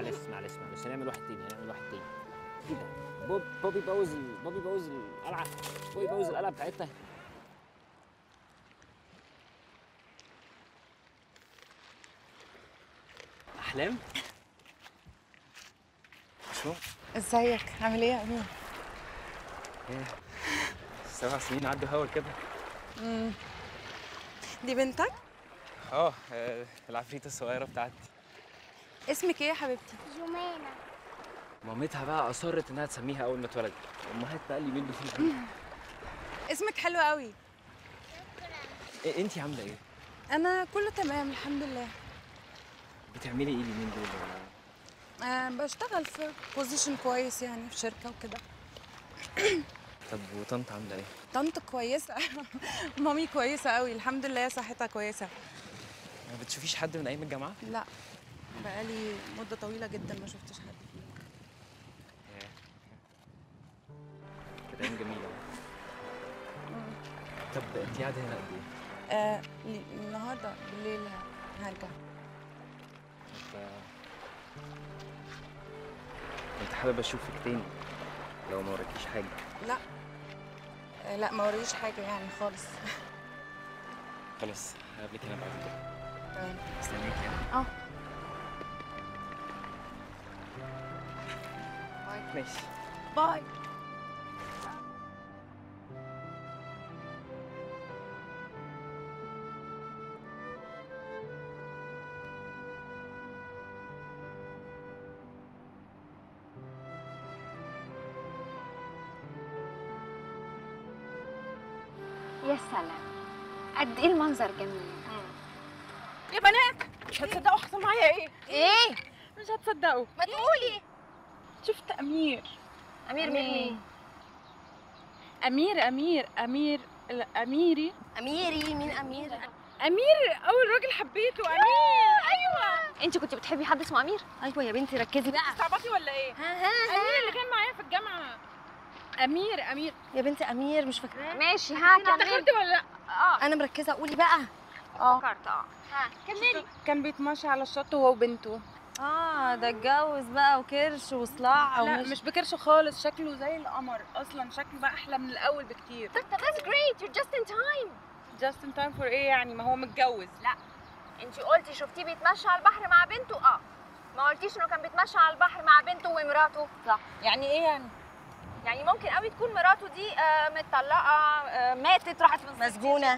معلش معلش معلش هنعمل واحد تاني هنعمل واحد تاني ايه ده بوب بوبي بوظ ال- بوبي بوظ القلعه بوبي بوظ القلعه بتاعتنا احلام شو ازيك عامل ايه يا امين ايه سبع سنين عدوا هوا كده دي بنتك اه آه، العفريته الصغيره بتاعتي اسمك ايه يا حبيبتي جمانة مامتها بقى اصرت انها تسميها اول ما اتولدت امهات بقى اللي بيدوا فيها اسمك حلو قوي إيه انت عامله ايه انا كله تمام الحمد لله بتعملي ايه اليومين دول أه بشتغل في بوزيشن كويس يعني في شركه وكده طب وطنط عامله ايه طنط كويسه مامي كويسه قوي الحمد لله صحتها كويسه ما بتشوفيش حد من ايام الجامعه لا بقالي مده طويله جدا ما شفتش حد ياه. كانت ايام جميله طب انت قاعده هنا قد ايه أه ل- النهارده بالليل هرجع طب كنت حابب اشوفك تاني لو ما وراكيش حاجه لا أه لا ما وريش حاجه يعني خالص خلاص هقابلك هنا بعد كده تمام استنيك يعني اه ماشي باي يا سلام قد ايه المنظر جميل يا بنات مش هتصدقوا حصل معايا ايه ايه مش هتصدقوا ما تقولي شفت امير امير مين امير امير امير لا، اميري اميري مين امير امير اول راجل حبيته امير ايوه انت كنت بتحبي حد اسمه امير ايوه يا بنتي ركزي بقى استعبطي ولا ايه ها ها امير اللي كان معايا في الجامعه امير امير يا بنتي امير مش فاكره ماشي ها كملي افتكرت ولا لا اه انا مركزه قولي بقى اه فكرت اه ها كملي كان بيتمشى على الشط هو وبنته اه ده اتجوز بقى وكرش وصلاع لا مش بكرش خالص شكله زي القمر اصلا شكله بقى احلى من الاول بكتير That's great you're just in time جاست ان تايم فور ايه يعني ما هو متجوز لا انت قلتي شفتيه بيتمشى على البحر مع بنته اه ما قلتيش انه كان بيتمشى على البحر مع بنته ومراته صح يعني ايه يعني يعني ممكن قوي تكون مراته دي آه متطلقه آه ماتت راحت في مسجونه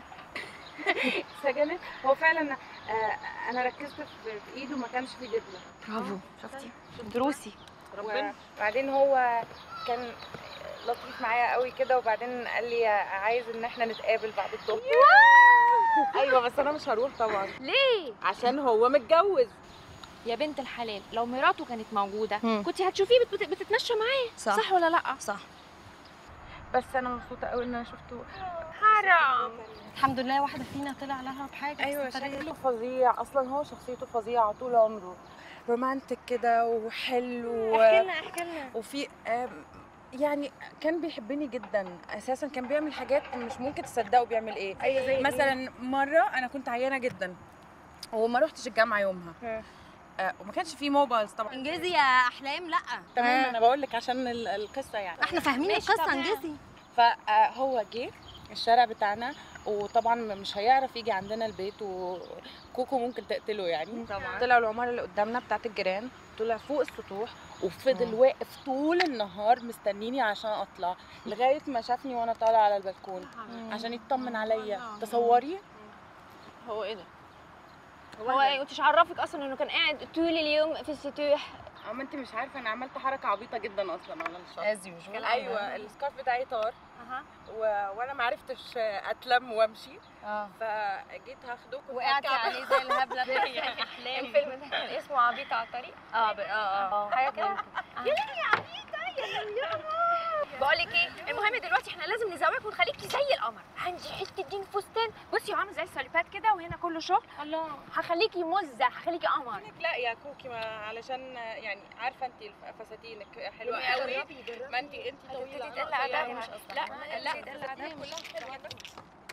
سجنت هو فعلا آه انا ركزت في في ايده ما كانش في دبله برافو شفتي دروسي وبعدين هو كان لطيف معايا قوي كده وبعدين قال لي عايز ان احنا نتقابل بعد الظهر ايوه بس انا مش هروح طبعا ليه عشان هو متجوز يا بنت الحلال لو مراته كانت موجوده مم. كنت هتشوفيه بت- بت- بتتمشى معاه صح. صح ولا لا صح بس انا مبسوطه قوي ان انا شفته حرام الحمد لله واحده فينا طلع لها بحاجه ايوه شكله فظيع اصلا هو شخصيته فظيعه طول عمره رومانتك كده وحلو احكي لنا احكي لنا وفي آم، يعني كان بيحبني جدا اساسا كان بيعمل حاجات مش ممكن تصدقوا بيعمل ايه ايوه زي مثلا مره انا كنت عيانه جدا وما رحتش الجامعه يومها آه وما كانش في موبايلز طبعا انجزي يا احلام لا تمام انا بقول لك عشان ال- القصه يعني احنا فاهمين ماشي القصه طبعا. انجزي فهو جه الشارع بتاعنا وطبعا مش هيعرف يجي عندنا البيت وكوكو ممكن تقتله يعني طبعا طلع العمارة اللي قدامنا بتاعت الجيران طلع فوق السطوح وفضل واقف طول النهار مستنيني عشان اطلع لغايه ما شافني وانا طالعه على البلكون عشان يطمن عليا تصوري هو ايه ده هو ايه انتش عرفك اصلا انه كان قاعد طول اليوم في السطوح اما انت مش عارفه انا عملت حركه عبيطه جدا اصلا على الشط از يوجوال ايوه السكارف بتاعي طار اها و... وانا ما عرفتش اتلم وامشي اه فجيت هاخده كنت وقعتي هتكعبل. عليه زي الهبله زي احلام الفيلم ده كان اسمه عبيطه على الطريق اه ب- اه اه حاجه كده يا لهوي يا عبيطه يا بقول لك ايه المهم دلوقتي احنا لازم نزوقك ونخليكي زي القمر عندي حته دين فستان بصي هو عامل زي السليبات كده وهنا كله شغل الله هخليكي مزه هخليكي قمر لا يا كوكي ما علشان يعني عارفه انت فساتينك حلوه قوي ما انت انت طويله هتبتدي تقل أنا قصيرة. أدائها. لا هتبتدي لا تقل فساتينك أدائها. كلها حلوه